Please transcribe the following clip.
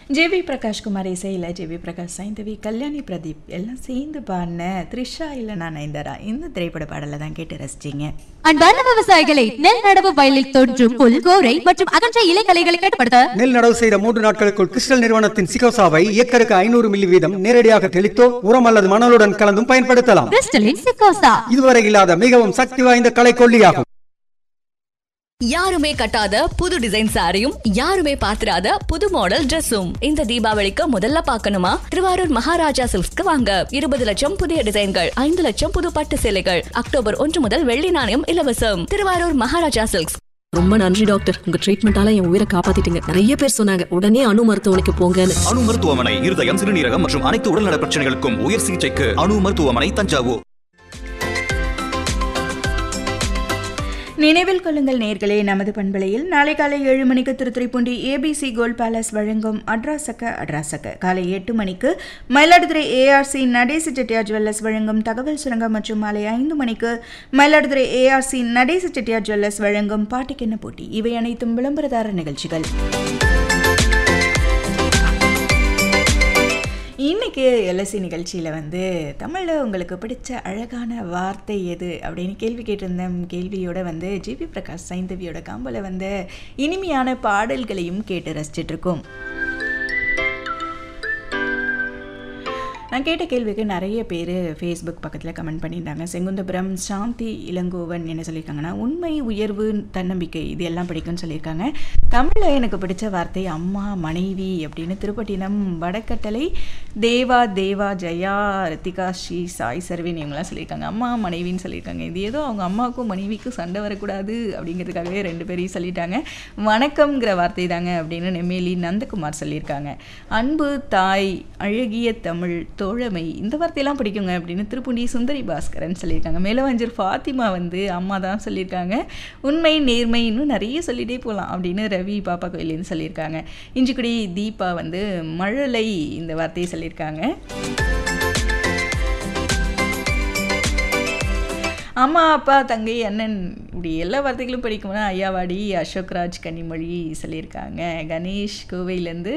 JV Prakash Kumar இசையில் GV Prakash Saindhavi Kalyani Pradeep எல்லாம் சேர்ந்து பாடின த்ரிஷா இல்லை நான் நயன்தாரா இந்த திரைப்பட பாடலை தான் கேட்டு ரசிச்சிங்க அன்பார்ந்த விவசாயிகளை நெல் நடவு வயலில் தோன்றும் புல் கோரை மற்றும் அகன்ற இலைகளைகளை கட்டுப்படுத்த நெல் நடவு செய்த மூன்று நாட்களுக்குள் கிறிஸ்டல் நிறுவனத்தின் சிகோசாவை ஏக்கருக்கு ஐநூறு மில்லி வீதம் நேரடியாக தெளித்தோ உரம் அல்லது மணலுடன் கலந்தும் பயன்படுத்தலாம் கிறிஸ்டலின் சிக்கோசா இதுவரை இல்லாத மிகவும் சக்தி வாய்ந்த கலைக்கொல்லியாகும் யாருமே கட்டாத புது டிசைன் சாரியும் யாருமே பாத்திராத புது மாடல் Dress-உம் இந்த தீபாவளிக்கு முதல்ல பார்க்கணுமா திருவாரூர் மகாராஜா சில்க்ஸ்க்கு வாங்க இருபது லட்சம் புதிய டிசைன்கள் ஐந்து லட்சம் புது பட்டு சேலைகள் அக்டோபர் ஒன்று முதல் வெள்ளி நாணயம் இலவசம் திருவாரூர் மகாராஜா சில்க்ஸ் ரொம்ப நன்றி டாக்டர் உங்க ட்ரீட்மெண்டால என் உயிரை காப்பாத்திட்டீங்க நிறைய பேர் சொன்னாங்க உடனே அணு மருத்துவமனைக்கு போங்கன்னு அணு மருத்துவமனை இருதயம் சிறுநீரகம் மற்றும் அனைத்து உடல்நல பிரச்சனைகளுக்கும் உயர் சிகிச்சைக்கு அணு மருத்துவமனை தஞ்சாவூர் நினைவில் கொள்ளுங்கள் நேர்களே நமது பண்பலையில் நாளை காலை ஏழு மணிக்கு திருத்துறைப்பூண்டி ஏபிசி கோல்ட் பேலஸ் வழங்கும் அட்ராசக்க அட்ராசக்க காலை எட்டு மணிக்கு மயிலாடுதுறை ஏஆர்சி நடேச செட்டியார் ஜுவல்லர்ஸ் வழங்கும் தகவல் சுரங்கம் மற்றும் மாலை ஐந்து மணிக்கு மயிலாடுதுறை ஏஆர்சி நடேச செட்டியார் ஜுவல்லர்ஸ் வழங்கும் பாட்டுக்கென்ன போட்டி இவை அனைத்தும் விளம்பரதார நிகழ்ச்சிகள் இன்னைக்கு எல்எஸ்சி நிகழ்ச்சியில் வந்து தமிழில் உங்களுக்கு பிடிச்ச அழகான வார்த்தை எது அப்படின்னு கேள்வி கேட்டிருந்தேன் கேள்வியோட வந்து ஜிபி பிரகாஷ் சைந்தவியோட காம்பல வந்த இனிமையான பாடல்களையும் கேட்டு ரசிச்சிட்டு இருக்கோம் நான் கேட்ட கேள்விக்கு நிறைய பேர் ஃபேஸ்புக் பக்கத்தில் கமெண்ட் பண்ணியிருந்தாங்க செங்குந்தபுரம் சாந்தி இளங்கோவன் என்ன சொல்லியிருக்காங்கன்னா உண்மை உயர்வு தன்னம்பிக்கை இது எல்லாம் பிடிக்கும்னு சொல்லியிருக்காங்க தமிழில் எனக்கு பிடிச்ச வார்த்தை அம்மா மனைவி அப்படின்னு திருப்பட்டினம் வடக்கட்டளை தேவா தேவா ஜெயா ரித்திகா ஸ்ரீ சாய் சர்வின் இவங்கெல்லாம் சொல்லியிருக்காங்க அம்மா மனைவின்னு சொல்லியிருக்காங்க இது ஏதோ அவங்க அம்மாவுக்கும் மனைவிக்கும் சண்டை வரக்கூடாது அப்படிங்கிறதுக்காகவே ரெண்டு பேரையும் சொல்லிட்டாங்க வணக்கம்ங்கிற வார்த்தை தாங்க அப்படின்னு நெம்மேலி நந்தகுமார் சொல்லியிருக்காங்க அன்பு தாய் அழகிய தமிழ் தோழமை இந்த வார்த்தையெல்லாம் பிடிக்குங்க அப்படின்னு திருப்புண்டி சுந்தரி பாஸ்கரன் சொல்லியிருக்காங்க மேலவஞ்சர் ஃபாத்திமா வந்து அம்மா தான் சொல்லியிருக்காங்க உண்மை நேர்மை இன்னும் நிறைய சொல்லிட்டே போகலாம் அப்படின்னு ரவி பாப்பா கோயிலேருந்து சொல்லியிருக்காங்க இஞ்சிக்குடி தீபா வந்து மழலை இந்த வார்த்தையை சொல்லியிருக்காங்க அம்மா அப்பா தங்கை அண்ணன் இப்படி எல்லா வார்த்தைகளும் படிக்கும்னா ஐயாவாடி அசோக்ராஜ் கன்னிமொழி சொல்லியிருக்காங்க கணேஷ் கோவையிலேருந்து